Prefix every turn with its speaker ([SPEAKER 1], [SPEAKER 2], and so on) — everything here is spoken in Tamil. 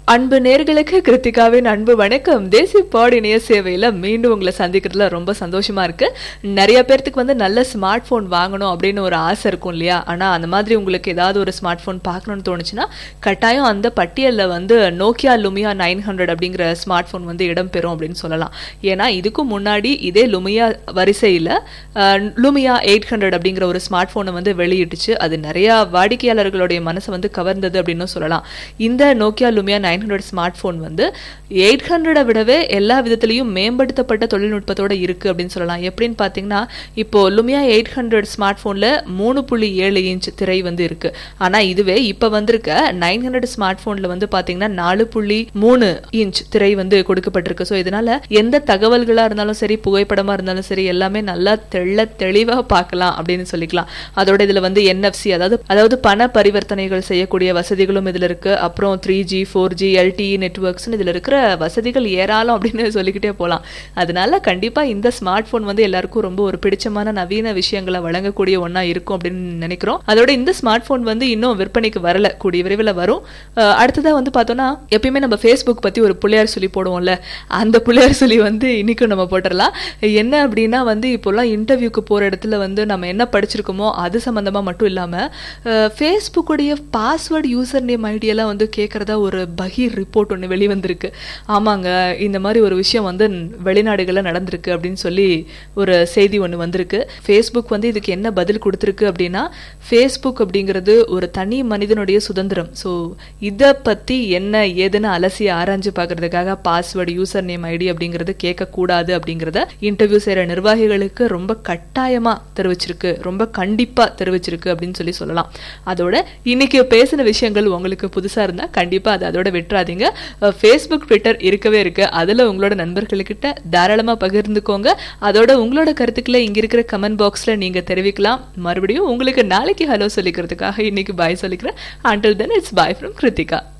[SPEAKER 1] அன்பு நேர்களுக்கு கிருத்திகாவின் அன்பு வணக்கம் தேசிய பாட் இணைய சேவையில் மீண்டும் உங்களை சந்திக்கிறதுல ரொம்ப சந்தோஷமா இருக்கு நிறைய பேர்த்துக்கு வந்து நல்ல ஸ்மார்ட் ஃபோன் வாங்கணும் அப்படின்னு ஒரு ஆசை இருக்கும் இல்லையா ஆனால் அந்த மாதிரி உங்களுக்கு ஏதாவது ஒரு ஸ்மார்ட் ஃபோன் பார்க்கணும்னு தோணுச்சுன்னா கட்டாயம் அந்த பட்டியலில் வந்து நோக்கியா லுமியா நைன் ஹண்ட்ரட் அப்படிங்கிற ஸ்மார்ட் ஃபோன் வந்து இடம்பெறும் அப்படின்னு சொல்லலாம் ஏன்னா இதுக்கும் முன்னாடி இதே லுமியா வரிசையில் லுமியா எயிட் ஹண்ட்ரட் அப்படிங்கிற ஒரு ஸ்மார்ட் ஃபோனை வந்து வெளியிட்டுச்சு அது நிறையா வாடிக்கையாளர்களுடைய மனசை வந்து கவர்ந்தது அப்படின்னு சொல்லலாம் இந்த Nokia Lumia nine hundred smart phone வந்து எயிட் ஹண்ட்ரடை விடவே எல்லா விதத்துலையும் மேம்படுத்தப்பட்ட தொழில்நுட்பத்தோட இருக்கு அப்படின்னு சொல்லலாம் எப்படின்னு பார்த்தீங்கன்னா இப்போ லுமியா எயிட் ஹண்ட்ரட் ஸ்மார்ட் ஃபோனில் மூணு புள்ளி ஏழு இன்ச் திரை வந்து இருக்கு ஆனால் இதுவே இப்போ வந்திருக்க நைன் ஹண்ட்ரட் ஸ்மார்ட் ஃபோனில் வந்து பார்த்தீங்கன்னா நாலு புள்ளி மூணு இன்ச் திரை வந்து கொடுக்கப்பட்டிருக்கு ஸோ இதனால எந்த தகவல்களாக இருந்தாலும் சரி புகைப்படமாக இருந்தாலும் சரி எல்லாமே நல்லா தெள்ள தெளிவாக பார்க்கலாம் அப்படின்னு சொல்லிக்கலாம் அதோட இதில் வந்து என்எஃப்சி அதாவது அதாவது பண பரிவர்த்தனைகள் செய்யக்கூடிய வசதிகளும் இதில் இருக்கு அப்புறம் three G four G LTE நெட்ஒர்க்ஸ்னு இதில் இருக்கிற வசதிகள் ஏராளம் அப்படின்னு சொல்லிக்கிட்டே போகலாம் அதனால கண்டிப்பாக இந்த ஸ்மார்ட் ஃபோன் வந்து எல்லாருக்கும் ரொம்ப ஒரு பிடிச்சமான நவீன விஷயங்களை வழங்கக்கூடிய ஒன்றா இருக்கும் அப்படின்னு நினைக்கிறோம் அதோட இந்த ஸ்மார்ட் ஃபோன் வந்து இன்னும் விற்பனைக்கு வரல கூடிய விரைவில் வரும் அஹ் அடுத்ததா வந்து பார்த்தோம்னா எப்பயுமே நம்ம ஃபேஸ்புக் பற்றி ஒரு புள்ளையார் சொல்லி போடுவோம்ல அந்த புள்ளையார் சொல்லி வந்து இன்னைக்கும் நம்ம போட்டுடலாம் என்ன அப்படின்னா வந்து இப்போல்லாம் இன்டர்வியூக்கு போகிற இடத்துல வந்து நம்ம என்ன படிச்சிருக்கோமோ அது சம்மந்தமாக மட்டும் இல்லாமல் ஃபேஸ்புக்குடைய பாஸ்வேர்டு யூசர் நேம் ஐடியெல்லாம் வந்து கேட்குறதா ஒரு பகீர் ரிப்போர்ட் ஒன்று வெளிவந்திருக்கு ஆமாங்க இந்த மாதிரி ஒரு விஷயம் வந்து வெளிநாடுகளில் நடந்திருக்கு அப்படின்னு சொல்லி ஒரு செய்தி ஒன்று வந்திருக்கு ஃபேஸ்புக் வந்து இதுக்கு என்ன பதில் கொடுத்துருக்கு அப்படின்னா ஃபேஸ்புக் அப்படிங்கிறது ஒரு தனி மனிதனுடைய சுதந்திரம் ஸோ இதை பற்றி என்ன ஏதுன்னு அலசி ஆராய்ஞ்சு பார்க்கறதுக்காக பாஸ்வேர்டு யூசர் நேம் ஐடி அப்படிங்கிறது கேட்கக்கூடாது அப்படிங்கிறத இன்டர்வியூ செய்கிற நிர்வாகிகளுக்கு ரொம்ப கட்டாயமாக தெரிவிச்சிருக்கு ரொம்ப கண்டிப்பாக தெரிவிச்சிருக்கு அப்படின்னு சொல்லி சொல்லலாம் அதோட இன்னைக்கு பேசின விஷயங்கள் உங்களுக்கு புதுசாக இருந்தால் கண்டிப்பாக அதை அதோட விட்டுறாதீங்க ஃபேஸ்புக் ட்விட்டர் இருக்கவே இருக்கு அதில் உங்களோட நண்பர்கள்கிட்ட தாராளமாக பகிர்ந்துக்கோங்க அதோட உங்களோட கருத்துக்களை இங்கே இருக்கிற கமெண்ட் பாக்ஸில் நீங்கள் தெரிவிக்கலாம் மறுபடியும் உங்களுக்கு நாளைக்கு ஹலோ சொல்லிக்கிறதுக்காக இன்னைக்கு பாய் சொல்லிக்கிறேன் until then it's bye from Kiruthika